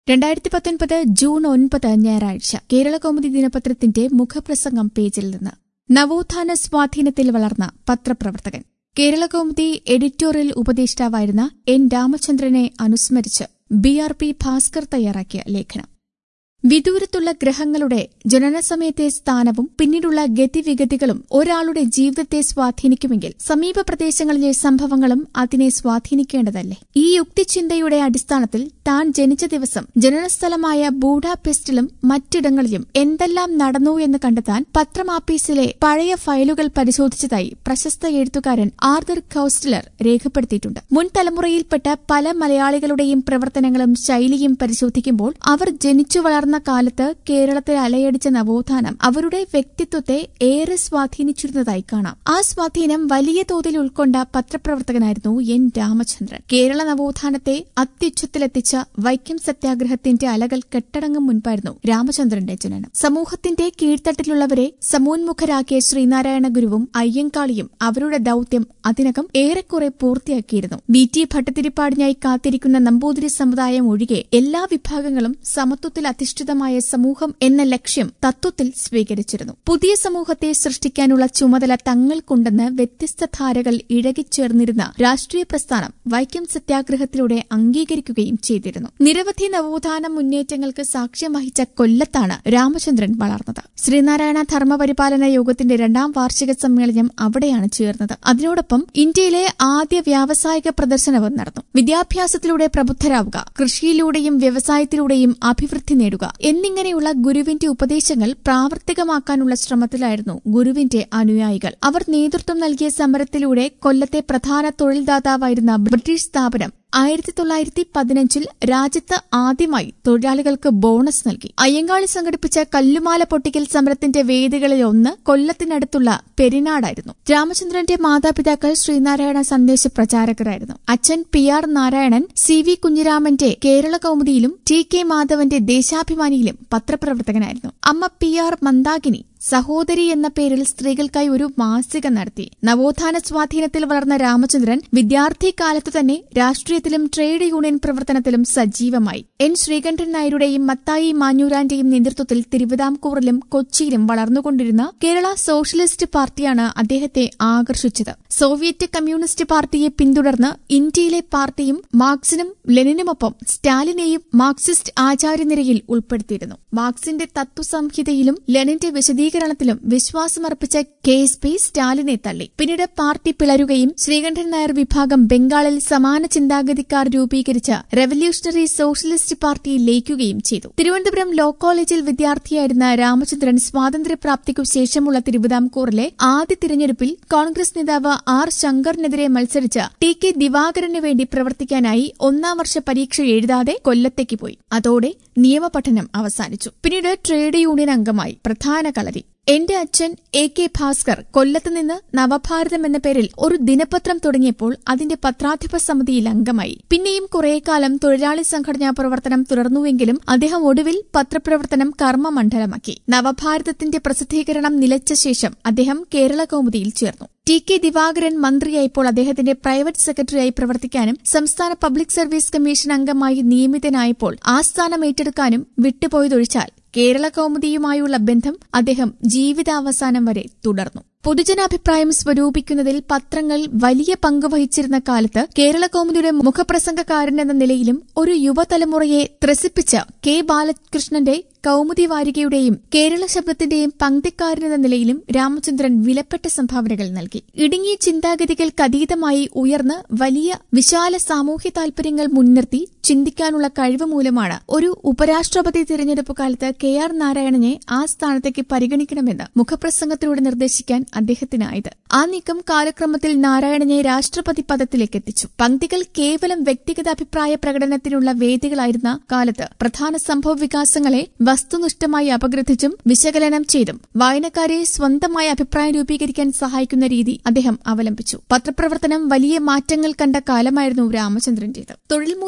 രണ്ടായിരത്തി പത്തൊൻപത് ജൂൺ ഒൻപത് ഞായറാഴ്ച കേരളകൗമുദി ദിനപത്രത്തിന്റെ മുഖപ്രസംഗം പേജിൽ നിന്ന് നവോത്ഥാന സ്വാധീനത്തിൽ വളർന്ന പത്രപ്രവർത്തകൻ കേരളകൗമുദി എഡിറ്റോറിയൽ ഉപദേഷ്ടാവായിരുന്ന എൻ രാമചന്ദ്രനെ അനുസ്മരിച്ച് ബി ആർ പി ഭാസ്കർ തയ്യാറാക്കിയ ലേഖനം വിദൂരത്തുള്ള ഗ്രഹങ്ങളുടെ ജനനസമയത്തെ സ്ഥാനവും പിന്നീടുള്ള ഗതിവിഗതികളും ഒരാളുടെ ജീവിതത്തെ സ്വാധീനിക്കുമെങ്കിൽ സമീപ പ്രദേശങ്ങളിലെ സംഭവങ്ങളും അതിനെ സ്വാധീനിക്കേണ്ടതല്ലേ ഈ യുക്തിചിന്തയുടെ അടിസ്ഥാനത്തിൽ താൻ ജനിച്ച ദിവസം ജനനസ്ഥലമായ ബൂഡാപെസ്റ്റിലും മറ്റിടങ്ങളിലും എന്തെല്ലാം നടന്നു എന്ന് കണ്ടെത്താൻ പത്രമാപ്പീസിലെ പഴയ ഫയലുകൾ പരിശോധിച്ചതായി പ്രശസ്ത എഴുത്തുകാരൻ ആർദർ കൌസ്റ്റലർ രേഖപ്പെടുത്തിയിട്ടുണ്ട് മുൻ തലമുറയിൽപ്പെട്ട പല മലയാളികളുടെയും പ്രവർത്തനങ്ങളും ശൈലിയും പരിശോധിക്കുമ്പോൾ അവർ ജനിച്ചു വളർന്ന കാലത്ത് കേരളത്തിൽ അലയടിച്ച നവോത്ഥാനം അവരുടെ വ്യക്തിത്വത്തെ ഏറെ സ്വാധീനിച്ചിരുന്നതായി കാണാം ആ സ്വാധീനം വലിയ തോതിൽ ഉൾക്കൊണ്ട പത്രപ്രവർത്തകനായിരുന്നു എൻ രാമചന്ദ്രൻ കേരള നവോത്ഥാനത്തെ അത്യുച്ഛത്തിലെത്തിച്ച വൈക്കം സത്യാഗ്രഹത്തിന്റെ അലകൾ കെട്ടടങ്ങും മുൻപായിരുന്നു രാമചന്ദ്രന്റെ ജനനം സമൂഹത്തിന്റെ കീഴ്ത്തട്ടിലുള്ളവരെ സമോന്മുഖരാക്കിയ ശ്രീനാരായണ ഗുരുവും അയ്യങ്കാളിയും അവരുടെ ദൌത്യം അതിനകം ഏറെക്കുറെ പൂർത്തിയാക്കിയിരുന്നു ബി ടി ഭട്ടതിരിപ്പാടിനായി കാത്തിരിക്കുന്ന നമ്പൂതിരി സമുദായം ഒഴികെ എല്ലാ വിഭാഗങ്ങളും സമത്വത്തിൽ അധിഷ്ഠിതമായ സമൂഹം എന്ന ലക്ഷ്യം തത്വത്തിൽ സ്വീകരിച്ചിരുന്നു പുതിയ സമൂഹത്തെ സൃഷ്ടിക്കാനുള്ള ചുമതല തങ്ങൾക്കുണ്ടെന്ന് വ്യത്യസ്ത ധാരകൾ ഇഴകിച്ചേർന്നിരുന്ന രാഷ്ട്രീയ പ്രസ്ഥാനം വൈക്കം സത്യാഗ്രഹത്തിലൂടെ അംഗീകരിക്കുകയും ചെയ്തിരുന്നു നിരവധി നവോത്ഥാന മുന്നേറ്റങ്ങൾക്ക് സാക്ഷ്യം വഹിച്ച കൊല്ലത്താണ് രാമചന്ദ്രൻ വളർന്നത് ശ്രീനാരായണ ധർമ്മപരിപാലന യോഗത്തിന്റെ രണ്ടാം വാർഷിക സമ്മേളനം അവിടെയാണ് ചേർന്നത് അതിനോടൊപ്പം ഇന്ത്യയിലെ ആദ്യ വ്യാവസായിക പ്രദർശനവും നടന്നു വിദ്യാഭ്യാസത്തിലൂടെ പ്രബുദ്ധരാവുക കൃഷിയിലൂടെയും വ്യവസായത്തിലൂടെയും അഭിവൃദ്ധി നേടുക എന്നിങ്ങനെയുള്ള ഗുരുവിന്റെ ഉപദേശങ്ങൾ പ്രാവർത്തികമാക്കാനുള്ള ശ്രമത്തിലായിരുന്നു ഗുരുവിന്റെ അനുയായികൾ അവർ നേതൃത്വം നൽകിയ സമരത്തിലൂടെ കൊല്ലത്തെ പ്രധാന തൊഴിൽദാതാവായിരുന്ന ബ്രിട്ടീഷ് സ്ഥാപനം ആയിരത്തി തൊള്ളായിരത്തി പതിനഞ്ചിൽ രാജ്യത്ത് ആദ്യമായി തൊഴിലാളികൾക്ക് ബോണസ് നൽകി അയ്യങ്കാളി സംഘടിപ്പിച്ച കല്ലുമാല പൊട്ടിക്കൽ സമരത്തിന്റെ വേദികളിൽ ഒന്ന് കൊല്ലത്തിനടുത്തുള്ള പെരിനാടായിരുന്നു രാമചന്ദ്രന്റെ മാതാപിതാക്കൾ ശ്രീനാരായണ സന്ദേശ പ്രചാരകരായിരുന്നു അച്ഛൻ P R Narayanan C V കുഞ്ഞിരാമന്റെ കേരള കൌമുദിയിലും ടി കെ മാധവന്റെ ദേശാഭിമാനിയിലും പത്രപ്രവർത്തകനായിരുന്നു അമ്മ പി ആർ മന്ദാകിനി സഹോദരി എന്ന പേരിൽ സ്ത്രീകൾക്കായി ഒരു മാസിക നടത്തി നവോത്ഥാന സ്വാധീനത്തിൽ വളർന്ന രാമചന്ദ്രൻ വിദ്യാർത്ഥി കാലത്തു തന്നെ രാഷ്ട്രീയത്തിലും ട്രേഡ് യൂണിയൻ പ്രവർത്തനത്തിലും സജീവമായി എൻ ശ്രീകണ്ഠൻ നായരുടെയും മത്തായി മാഞ്ഞൂരാന്റെയും നേതൃത്വത്തിൽ തിരുവിതാംകൂറിലും കൊച്ചിയിലും വളർന്നുകൊണ്ടിരുന്ന കേരള സോഷ്യലിസ്റ്റ് പാർട്ടിയാണ് അദ്ദേഹത്തെ ആകർഷിച്ചത് സോവിയറ്റ് കമ്മ്യൂണിസ്റ്റ് പാർട്ടിയെ പിന്തുടർന്ന് ഇന്ത്യയിലെ പാർട്ടിയും മാർക്സിനും ലെനിനുമൊപ്പം സ്റ്റാലിനെയും മാർക്സിസ്റ്റ് ആചാര്യനിരയിൽ ഉൾപ്പെടുത്തിയിരുന്നു മാർക്സിന്റെ തത്വസംഹിതയിലും ലെനിന്റെ വിശദീകരണത്തിലും വിശ്വാസമർപ്പിച്ച കെ എസ് പി സ്റ്റാലിനെ തള്ളി പിന്നീട് പാർട്ടി പിളരുകയും ശ്രീകണ്ഠൻ നായർ വിഭാഗം ബംഗാളിൽ സമാന ചിന്താഗതിക്കാർ രൂപീകരിച്ച റവല്യൂഷണറി സോഷ്യലിസ്റ്റ് പാർട്ടിയിൽ ലയിക്കുകയും ചെയ്തു തിരുവനന്തപുരം ലോ കോളേജിൽ വിദ്യാർത്ഥിയായിരുന്ന രാമചന്ദ്രൻ സ്വാതന്ത്ര്യപ്രാപ്തിക്കു ശേഷമുള്ള തിരുവിതാംകൂറിലെ ആദ്യ തിരഞ്ഞെടുപ്പിൽ കോൺഗ്രസ് നേതാവ് ആർ ശങ്കറിനെതിരെ മത്സരിച്ച ടി കെ ദിവാകരന് വേണ്ടി പ്രവർത്തിക്കാനായി ഒന്നാം വർഷ പരീക്ഷ എഴുതാതെ കൊല്ലത്തേക്ക് പോയി അതോടെ നിയമപഠനം അവസാനിച്ചു പിന്നീട് ട്രേഡ് യൂണിയൻ അംഗമായി പ്രധാന കളരി എന്റെ അച്ഛൻ എ കെ ഭാസ്കർ കൊല്ലത്ത് നിന്ന് നവഭാരതം എന്ന പേരിൽ ഒരു ദിനപത്രം തുടങ്ങിയപ്പോൾ അതിന്റെ പത്രാധിപ സമിതിയിൽ അംഗമായി പിന്നെയും കുറേക്കാലം തൊഴിലാളി സംഘടനാ പ്രവർത്തനം തുടർന്നുവെങ്കിലും അദ്ദേഹം ഒടുവിൽ പത്രപ്രവർത്തനം കർമ്മമണ്ഡലമാക്കി നവഭാരതത്തിന്റെ പ്രസിദ്ധീകരണം നിലച്ച ശേഷം അദ്ദേഹം കേരള കൗമുദിയിൽ ചേർന്നു ടി കെ ദിവാകരൻ മന്ത്രിയായപ്പോൾ അദ്ദേഹത്തിന്റെ പ്രൈവറ്റ് സെക്രട്ടറിയായി പ്രവർത്തിക്കാനും സംസ്ഥാന പബ്ലിക് സർവീസ് കമ്മീഷൻ അംഗമായി നിയമിതനായപ്പോൾ ആ സ്ഥാനം ഏറ്റെടുക്കാനും വിട്ടുപോയതൊഴിച്ചാൽ കേരള കൌമുദിയുമായുള്ള ബന്ധം അദ്ദേഹം ജീവിതാവസാനം വരെ തുടർന്നു പൊതുജനാഭിപ്രായം സ്വരൂപിക്കുന്നതിൽ പത്രങ്ങൾ വലിയ പങ്ക് വഹിച്ചിരുന്ന കാലത്ത് കേരള കൗമുദിയുടെ മുഖപ്രസംഗക്കാരൻ എന്ന നിലയിലും ഒരു യുവതലമുറയെ ത്രസിപ്പിച്ച കെ ബാലകൃഷ്ണന്റെ കൌമുദി വാരികയുടെയും കേരള ശബ്ദത്തിന്റെയും പങ്ക്തിക്കാരനെന്ന നിലയിലും രാമചന്ദ്രൻ വിലപ്പെട്ട സംഭാവനകൾ നൽകി ഇടുങ്ങിയ ചിന്താഗതികൾക്കതീതമായി ഉയർന്ന് വലിയ വിശാല സാമൂഹ്യ താൽപര്യങ്ങൾ മുൻനിർത്തി ചിന്തിക്കാനുള്ള കഴിവ് മൂലമാണ് ഒരു ഉപരാഷ്ട്രപതി തിരഞ്ഞെടുപ്പ് കാലത്ത് കെ ആർ നാരായണനെ ആ സ്ഥാനത്തേക്ക് പരിഗണിക്കണമെന്ന് മുഖപ്രസംഗത്തിലൂടെ നിർദ്ദേശിക്കാൻ അദ്ദേഹത്തിനായത് ആ നീക്കം കാലക്രമത്തിൽ നാരായണനെ രാഷ്ട്രപതി പദത്തിലേക്ക് എത്തിച്ചു പങ്ക്തികൾ കേവലം വ്യക്തിഗത അഭിപ്രായ പ്രകടനത്തിനുള്ള വേദികളായിരുന്ന കാലത്ത് പ്രധാന സംഭവ വികാസങ്ങളെ വസ്തുനിഷ്ഠമായി അപഗ്രഥിച്ചും വിശകലനം ചെയ്തും വായനക്കാരെ സ്വന്തമായ അഭിപ്രായം രൂപീകരിക്കാൻ സഹായിക്കുന്ന രീതി അദ്ദേഹം അവലംബിച്ചു പത്രപ്രവർത്തനം വലിയ മാറ്റങ്ങൾ കണ്ട കാലമായിരുന്നു രാമചന്ദ്രന്റേത് തൊഴിൽ മൂല്യങ്ങൾ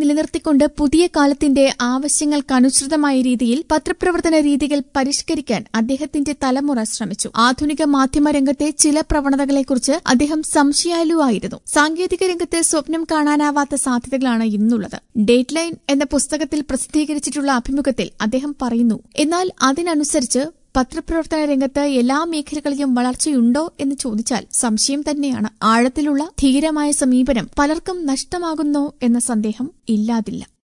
നിലനിർത്തിക്കൊണ്ട് പുതിയ കാലത്തിന്റെ ആവശ്യങ്ങൾക്കനുസൃതമായ രീതിയിൽ പത്രപ്രവർത്തന രീതികൾ പരിഷ്കരിക്കാൻ അദ്ദേഹത്തിന്റെ തലമുറ ശ്രമിച്ചു ആധുനിക മാധ്യമ രംഗത്തെ ചില പ്രവണതകളെക്കുറിച്ച് അദ്ദേഹം സംശയാലുവായിരുന്നു സാങ്കേതിക രംഗത്ത് സ്വപ്നം കാണാനാവാത്ത സാധ്യതകളാണ് ഇന്നുള്ളത് ഡേറ്റ് ലൈൻ എന്ന പുസ്തകത്തിൽ പ്രസിദ്ധീകരിച്ചിട്ടുള്ള അഭിമുഖത്തിൽ അദ്ദേഹം പറയുന്നു എന്നാൽ അതിനനുസരിച്ച് പത്രപ്രവർത്തന രംഗത്ത് എല്ലാ മേഖലകളിലും വളർച്ചയുണ്ടോ എന്ന് ചോദിച്ചാൽ സംശയം തന്നെയാണ് ആഴത്തിലുള്ള ധീരമായ സമീപനം പലർക്കും നഷ്ടമാകുന്നോ എന്ന സന്ദേഹം ഇല്ലാതില്ല